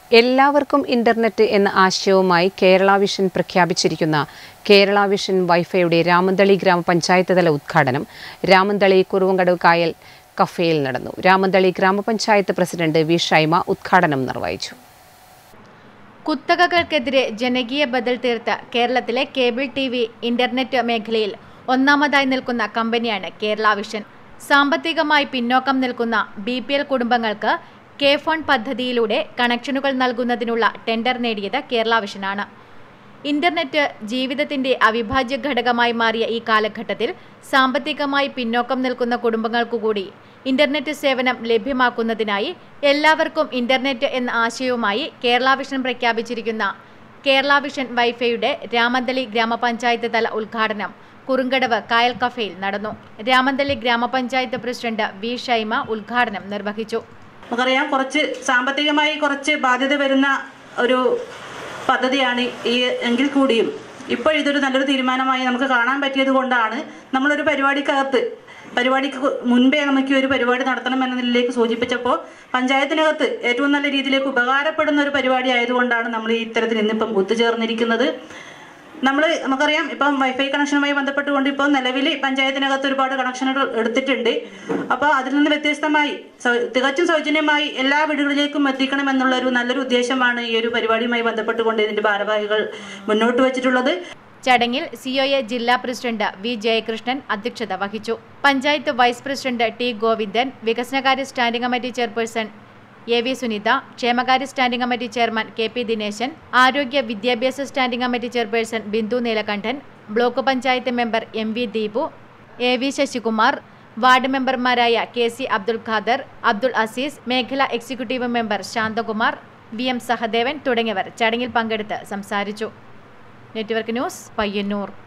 എല്ലാവർക്കും ഇന്റർനെറ്റ് എന്ന ആശയവുമായി കേരള വിഷൻ പ്രഖ്യാപിച്ചിരിക്കുന്ന കേരള വിഷൻ വൈഫൈയുടെ രാമന്തളി ഗ്രാമപഞ്ചായത്ത് തല ഉദ്ഘാടനം രാമന്തളി കുറുവങ്കടവ് കായൽ കഫേയിൽ നടന്നു രാമന്തളി ഗ്രാമപഞ്ചായത്ത് പ്രസിഡന്റ് വി ഷൈമ ഉദ്ഘാടനം നിർവഹിച്ചു കുത്തകകൾക്കെതിരെ ജനകീയ ബദൽ തീർത്ത കേരളത്തിലെ കേബിൾ ടി വി ഇന്റർനെറ്റ് മേഖലയിൽ ഒന്നാമതായി നിൽക്കുന്ന കമ്പനിയാണ് കേരള വിഷൻ സാമ്പത്തികമായി പിന്നോക്കം നിൽക്കുന്ന ബി പി എൽ കുടുംബങ്ങൾക്ക് കെ ഫോൺ പദ്ധതിയിലൂടെ കണക്ഷനുകൾ നൽകുന്നതിനുള്ള ടെൻഡർ നേടിയത് കേരള വിഷനാണ് ഇന്റർനെറ്റ് ജീവിതത്തിന്റെ അവിഭാജ്യ ഘടകമായി മാറിയ ഈ കാലഘട്ടത്തിൽ സാമ്പത്തികമായി പിന്നോക്കം നിൽക്കുന്ന കുടുംബങ്ങൾക്കുകൂടി ഇന്റർനെറ്റ് സേവനം ലഭ്യമാക്കുന്നതിനായി എല്ലാവർക്കും ഇന്റർനെറ്റ് എന്ന ആശയവുമായി കേരള വിഷൻ പ്രഖ്യാപിച്ചിരിക്കുന്ന കേരള വിഷൻ വൈഫൈയുടെ രാമന്തളി ഗ്രാമപഞ്ചായത്ത് തല ഉദ്ഘാടനം കുറുങ്കടവ് കായൽ കഫേയിൽ നടന്നു രാമന്തളി ഗ്രാമപഞ്ചായത്ത് പ്രസിഡന്റ് വി ഷൈമ ഉദ്ഘാടനം നിർവഹിച്ചു നമുക്കറിയാം കുറച്ച് സാമ്പത്തികമായി കുറച്ച് ബാധ്യത വരുന്ന ഒരു പദ്ധതിയാണ് ഈ എങ്കിൽ കൂടിയും ഇപ്പോൾ ഇതൊരു നല്ലൊരു തീരുമാനമായി നമുക്ക് കാണാൻ പറ്റിയത് കൊണ്ടാണ് നമ്മളൊരു പരിപാടിക്കകത്ത് പരിപാടിക്ക് മുൻപേ നമുക്ക് ഈ ഒരു പരിപാടി നടത്തണം എന്ന നിലയിലേക്ക് സൂചിപ്പിച്ചപ്പോൾ പഞ്ചായത്തിനകത്ത് ഏറ്റവും നല്ല രീതിയിലേക്ക് ഉപകാരപ്പെടുന്ന ഒരു പരിപാടി ആയതുകൊണ്ടാണ് നമ്മൾ ഈ ഇത്തരത്തിൽ ഇന്നിപ്പം ഒത്തുചേർന്നിരിക്കുന്നത് നമ്മൾ നമുക്കറിയാം ഇപ്പം വൈഫൈ കണക്ഷനുമായി ബന്ധപ്പെട്ടുകൊണ്ട് ഇപ്പോൾ നിലവിൽ പഞ്ചായത്തിനകത്ത് ഒരുപാട് കണക്ഷനുകൾ എടുത്തിട്ടുണ്ട് അപ്പോൾ അതിൽ നിന്ന് വ്യത്യസ്തമായി സൗ- തികച്ചും സൗജന്യമായി എല്ലാ വീടുകളിലേക്കും എത്തിക്കണം എന്നുള്ള ഒരു നല്ലൊരു ഉദ്ദേശമാണ് ഈ ഒരു പരിപാടിയുമായി ബന്ധപ്പെട്ടുകൊണ്ട് ഇതിന്റെ ഭാരവാഹികൾ മുന്നോട്ട് വെച്ചിട്ടുള്ളത് ചടങ്ങിൽ സിഒഎ ജില്ലാ പ്രസിഡന്റ് വി ജയകൃഷ്ണൻ അധ്യക്ഷത വഹിച്ചു panchayat vice president T Govindan വികസനകാര്യ standing committee chairperson A V Sunitha ക്ഷേമകാര്യ standing committee chairman K P Dineshan ആരോഗ്യ വിദ്യാഭ്യാസ standing committee chairperson Bindu Neelakandan block panchayat member M V Deepu A V Sasikumar ward മെമ്പർമാരായ കെ സി അബ്ദുൽ ഖാദർ അബ്ദുൾ അസീസ് മേഖലാ executive member Santhakumar V M Sahadevan തുടങ്ങിയവർ ചടങ്ങിൽ പങ്കെടുത്ത് സംസാരിച്ചു നെറ്റ്വർക്ക് ന്യൂസ് പയ്യന്നൂർ